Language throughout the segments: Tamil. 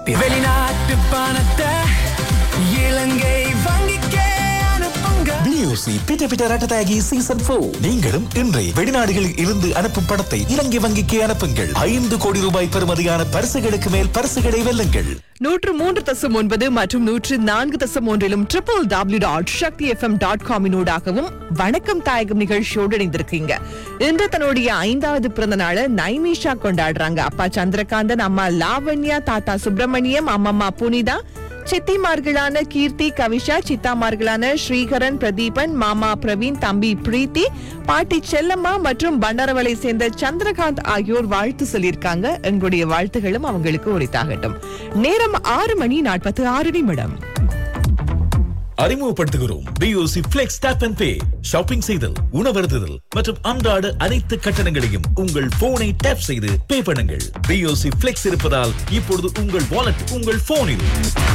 வெளிநாட்டு பணத்தை இலங்கை வங்கிக்கே அனுப்புங்க பியூசி பிட்ட பிட்ட ரட்டதாகி சீசன் போர் நீங்களும் இன்றே வெளிநாடுகளில் இருந்து அனுப்பும் பணத்தை இலங்கை வங்கிக்கு அனுப்புங்கள் ஐந்து கோடி ரூபாய் பெறுமதியான பரிசுகளுக்கு மேல் பரிசுகளை வெல்லுங்கள் நூற்று மூன்று தசம் ஒன்பது மற்றும் நூற்று நான்கு தசம் ஒன்றிலும் triple W dot Sakthi FM dot காமினூடாகவும் வணக்கம் தாயகம் நிகழ்ச்சியோடு இணைந்திருக்கீங்க இன்று தன்னுடைய ஐந்தாவது பிறந்த நாளை நைமிஷா கொண்டாடுறாங்க அப்பா சந்திரகாந்தன் அம்மா லாவண்யா தாத்தா சுப்பிரமணியம் அம்மம்மா புனிதா சித்திமார்களான கீர்த்தி கவிஷா சித்தாமார்களான ஸ்ரீகரன் பிரதீபன் மாமா பிரவீன் தம்பி பிரீத்தி பாட்டி செல்லம்மா மற்றும் பண்டாரவளை சேர்ந்த சந்திரகாந்த் ஆகியோர் வாழ்த்து சொல்லியிருக்காங்க எங்களுடைய வாழ்த்துகளும் அவங்களுக்கு உரித்தாகட்டும் நேரம் ஆறு மணி நாற்பத்தி ஆறு நிமிடம் அறிமுகப்படுத்துகிறோம் பியூசி flex tap and pay shopping செய்தல் உணவருந்துதல் மற்றும் அன்றாட அனைத்து கட்டணங்களையும் உங்கள் போனை டேப் செய்து பே பண்ணுங்கள் பியூசி பிளெக்ஸ் இருப்பதால் இப்பொழுது உங்கள் வாலெட் உங்கள் போனில்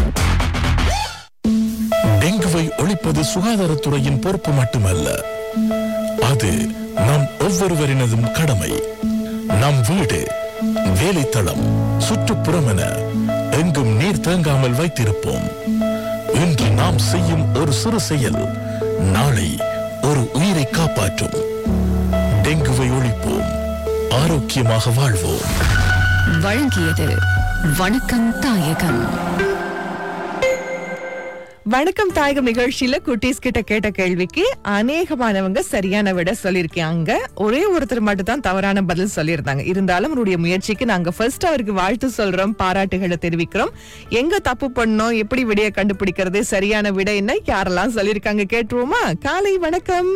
டெங்குவை ஒழிப்பது சுகாதாரத்துறையின் பொறுப்பு மட்டுமல்ல அது நம் ஒவ்வொருவரினதும் கடமை நம் வீடு வேலைத்தளம் சுற்றுப்புறம் என எங்கும் நீர் தேங்காமல் வைத்திருப்போம் இன்று நாம் செய்யும் ஒரு சிறு செயல் நாளை ஒரு உயிரை காப்பாற்றும் டெங்குவை ஒழிப்போம் ஆரோக்கியமாக வாழ்வோம் வழங்கியது வணக்கம் தாயகம் வணக்கம் தாயகம் நிகழ்ச்சியில குட்டீஸ் கிட்ட கேட்ட கேள்விக்கு அநேகமானவங்க சரியான விட சொல்லியிருக்காங்க ஒரே ஒருத்தர் மட்டும் தான் தவறான பதில் சொல்லியிருந்தாங்க இருந்தாலும் உன்னுடைய முயற்சிக்கு நாங்க ஃபர்ஸ்ட் அவருக்கு வாழ்த்து சொல்றோம் பாராட்டுகளை தெரிவிக்கிறோம் எங்க தப்பு பண்ணோம் எப்படி விடைய கண்டுபிடிக்கிறது சரியான விட என்ன யாரெல்லாம் சொல்லியிருக்காங்க கேட்டுருவோமா காலை வணக்கம்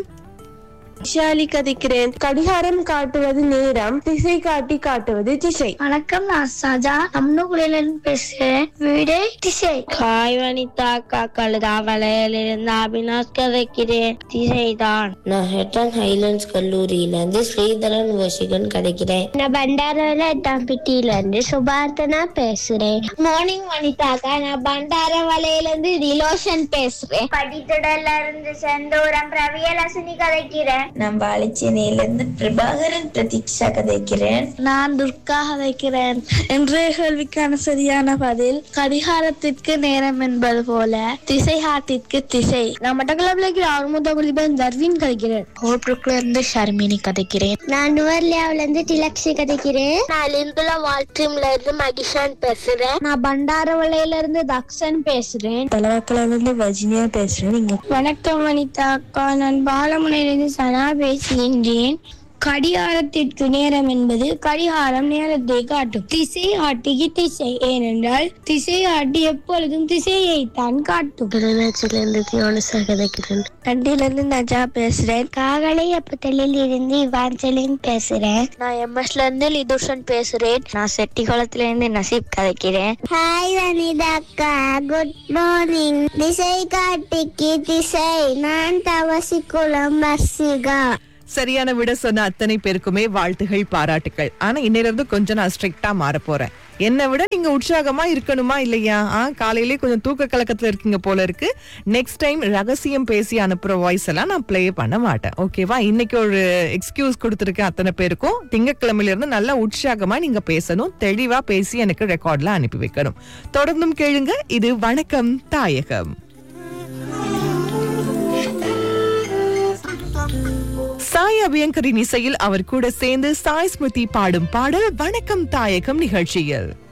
விஷாலி கதைக்கிறேன் கடிகாரம் காட்டுவது நேரம் திசை காட்டி காட்டுவது திசை வணக்கம் நான் சஜா அம்னுகுலில பேசுறேன் வீடு திசை ஹாய் வனிதா காக்கழுதா வளையலிருந்து அபினாஷ் கதைக்கிறேன் திசைதான் நான் ஹெட்டன் ஹைலண்ட்ஸ் கல்லூரியில இருந்து ஸ்ரீதரன் வசிகன் கதைக்கிறேன் நான் பண்டாரவல எட்டாம்பிட்டியில இருந்து சுபார்த்தனா பேசுறேன் மார்னிங் வனிதாக்கா நான் பண்டார வலையில இருந்து ரிலோஷன் பேசுறேன் படித்துடல்ல இருந்து செந்தூரம் பிரவியலசினி கதைக்கிறேன் நான் பாலிச்சேனையிலிருந்து பிரபாகரன் பிரதீக்ஷா கதைக்கிறேன் நான் துர்கா கதைக்கிறேன் இன்றைய கேள்விக்கான சரியான பதில் கடிகாரத்திற்கு நேரம் என்பது போல திசை காட்டிற்கு திசை நான் மட்டக்களப்பில் ஆறுமுத குலிபன் தர்வின் கதைக்கிறேன் ஹோட்ருக்குல இருந்து ஷர்மினி கதைக்கிறேன் நான் நுவர்லியாவில இருந்து டிலக்ஷி கதைக்கிறேன் நான் லிந்துல வால்ட்ரீம்ல இருந்து மகிஷான் பேசுறேன் நான் பண்டாரவளையில இருந்து தக்ஷன் பேசுறேன் பலவாக்கல இருந்து வர்ஜினியா பேசுறேன் நீங்க வணக்கம் வனிதா அக்கா நான் பாலமுனையிலிருந்து சனா பேசுகின்றேன் கடிகாரத்திற்கு நேரம் என்பது கடிகாரம் நேரத்தை காட்டும் திசை ஆட்டிக்கு திசை ஏனென்றால் திசை ஆட்டி எப்பொழுதும் திசையை தான் காட்டும் கிளிநொச்சியிலிருந்து தியோனசா கதைக்கிறேன் கண்டிலிருந்து நஜா பேசுறேன் காகலை அப்பத்தலில் இருந்து இவாஞ்சலின் பேசுறேன் நான் எம்எஸ்ல இருந்து லிதுஷன் பேசுறேன் நான் செட்டிகுளத்துல இருந்து நசீப் கதைக்கிறேன் ஹாய் வனிதா அக்கா குட் மார்னிங் திசை காட்டிக்கு திசை நான் தவசிக்குளம் பர்சிகா சரியான விட சொன்ன அத்தனை பேருக்குமே வாழ்த்துகள் பாராட்டுகள் ஆனா இன்னையில இருந்து கொஞ்சம் நான் ஸ்ட்ரிக்டா மாற போறேன் என்னை விட நீங்க உற்சாகமா இருக்கணுமா இல்லையா ஆ காலையிலே கொஞ்சம் தூக்க கலக்கத்துல இருக்கீங்க போல இருக்கு நெக்ஸ்ட் டைம் ரகசியம் பேசி அனுப்புற வாய்ஸ் எல்லாம் நான் ப்ளே பண்ண மாட்டேன் ஓகேவா இன்னைக்கு ஒரு எக்ஸ்கியூஸ் கொடுத்துருக்கேன் அத்தனை பேருக்கும் திங்கட்கிழமையில இருந்து நல்லா உற்சாகமா நீங்க பேசணும் தெளிவா பேசி எனக்கு ரெக்கார்ட்ல அனுப்பி வைக்கணும் தொடர்ந்தும் கேளுங்க இது வணக்கம் தாயகம் சாய் அபியங்கரின் இசையில் அவர் கூட சேர்ந்து சாய் ஸ்மிருதி பாடும் பாடல் வணக்கம் தாயகம் நிகழ்ச்சியில்